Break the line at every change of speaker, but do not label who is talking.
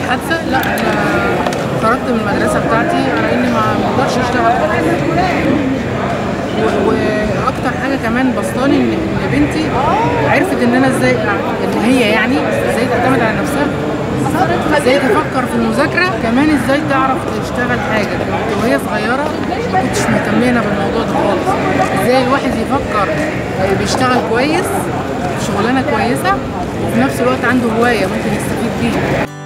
الحادثه لا انا خرجت من المدرسه بتاعتي على اني ما ما اقدرش اشتغل و- واكتر حاجه كمان بسطاني ان إن بنتي عرفت ان انا ازاي ان هي يعني ازاي تعتمد على نفسها ازاي تفكر في المذاكره كمان ازاي تعرف تشتغل حاجه كنت وهي صغيره ما كنتش مهتميه أنا بالموضوع ده خالص ازاي الواحد يفكر بيشتغل كويس شغلانه كويسه وفي نفس الوقت عنده هوايه ممكن يستفيد بيها